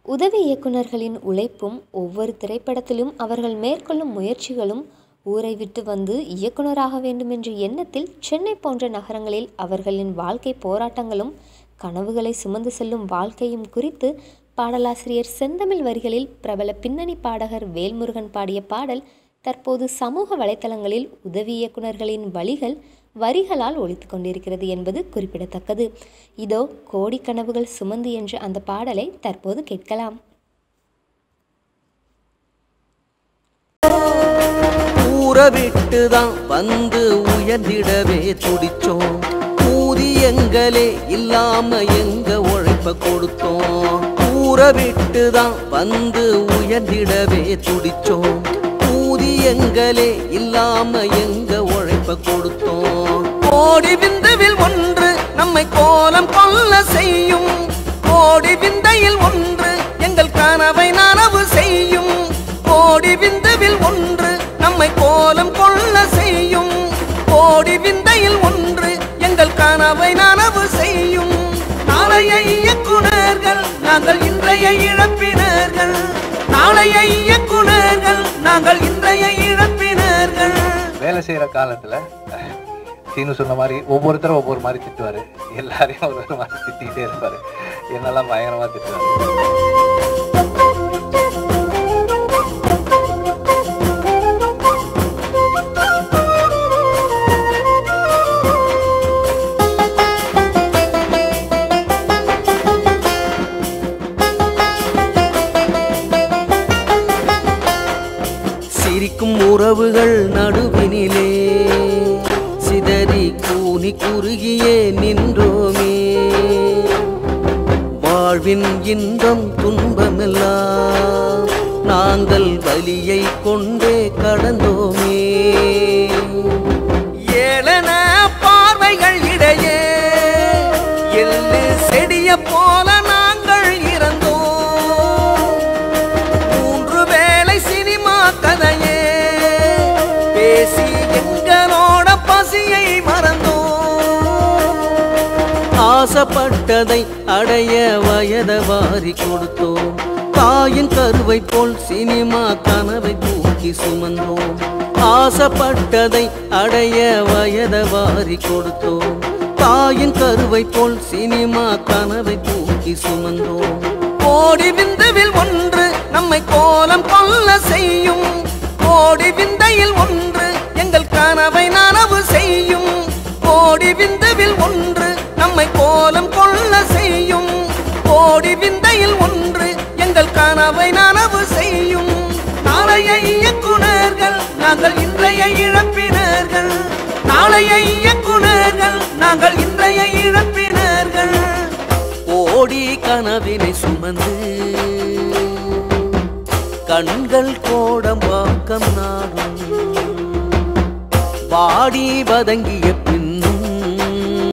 உதவி இயக்குனர்களின் உழைப்பும் ஒவ்வொரு திரைப்படத்திலும் அவர்கள் மேற்கொள்ளும் முயற்சிகளும் ஊரை விட்டு வந்து இயக்குனராக வேண்டுமென்ற எண்ணத்தில் சென்னை போன்ற நகரங்களில் அவர்களின் வாழ்க்கை போராட்டங்களும் கனவுகளை சுமந்து செல்லும் வாழ்க்கையும் குறித்து பாடலாசிரியர் செந்தமிழ் வரிகளில் பிரபல பின்னணி பாடகர் வேல்முருகன் பாடிய பாடல் தற்போது சமூக வலைத்தளங்களில் உதவி இயக்குனர்களின் வழிகள் வரிகளால் ஒலித்து கொண்டிருக்கிறது என்பது குறிப்பிடத்தக்கது இதோ கோடி கனவுகள் சுமந்து என்ற அந்த பாடலை தற்போது கேட்கலாம் ஊற விட்டுதான் வந்து உயர்ந்திடவே துடிச்சோம் ஊதியங்களே இல்லாம எங்க உழைப்ப கொடுத்தோம் ஊற விட்டுதான் வந்து உயர்ந்திடவே துடிச்சோம் ஊதியங்களே இல்லாம எங்க உழைப்ப கொடுத்தோம் கோடி விந்துவில் ஒன்று நம்மை கோலம் கொள்ள செய்யும் கோடி விந்தையில் ஒன்று எங்கள் கனவை நனவு செய்யும் கோடி விந்துவில் ஒன்று நம்மை கோலம் கொள்ள செய்யும் கோடி விந்தையில் ஒன்று எங்கள் கனவை நனவு செய்யும் நாளைய இயக்குனர்கள் நாங்கள் இன்றைய இழப்பினர்கள் நாளைய இயக்குனர்கள் நாங்கள் இன்றைய இழப்பினர்கள் வேலை செய்கிற காலத்தில் சீனு சொன்ன மாதிரி ஒவ்வொருத்தரும் ஒவ்வொரு மாதிரி திட்டுவார் எல்லாரையும் ஒரு ஒரு மாதிரி திட்டிக்கிட்டே இருப்பார் என்னெல்லாம் பயங்கரமாக திட்டுவார் சிரிக்கும் உறவுகள் நடுவினிலே சிதறி கூனி குறுகியே நின்றோமே வாழ்வின் இன்பம் துன்பமெல்லாம் நாங்கள் வலியை கொண்டே கடந்தோமே ஏளன பார்வைகள் இடையே எள்ளு செடிய போல நாங்கள் இறந்தோம் மூன்று வேளை சினிமா கதையே பேசி எங்களோட பசியை மறந்தோம் ஆசைப்பட்டதை அடைய வயத வாரி கொடுத்தோம் தாயின் கருவை போல் சினிமா கனவை தூக்கி சுமந்தோம் ஆசைப்பட்டதை அடைய வயத வாரி கொடுத்தோம் தாயின் கருவை போல் சினிமா கனவை தூக்கி சுமந்தோம் கோடி விந்துவில் ஒன்று நம்மை கோலம் கொள்ள செய்யும் கோடி விந்தையில் ஒன்று எங்கள் கனவை நனவு செய்யும் கோடி விந்துவில் ஒன்று நம்மை கோலம் கொள்ள செய்யும் கோடி விந்தையில் ஒன்று எங்கள் கனவை நனவு செய்யும் நாளைய இயக்குனர்கள் நாங்கள் இன்றைய இழப்பினர்கள் நாளைய இயக்குனர்கள் நாங்கள் இன்றைய இழப்பினர்கள் ஓடி கனவினை சுமந்து கண்கள் கோடம் வாக்கம் நாடும் வாடி வதங்கிய பிள்ளை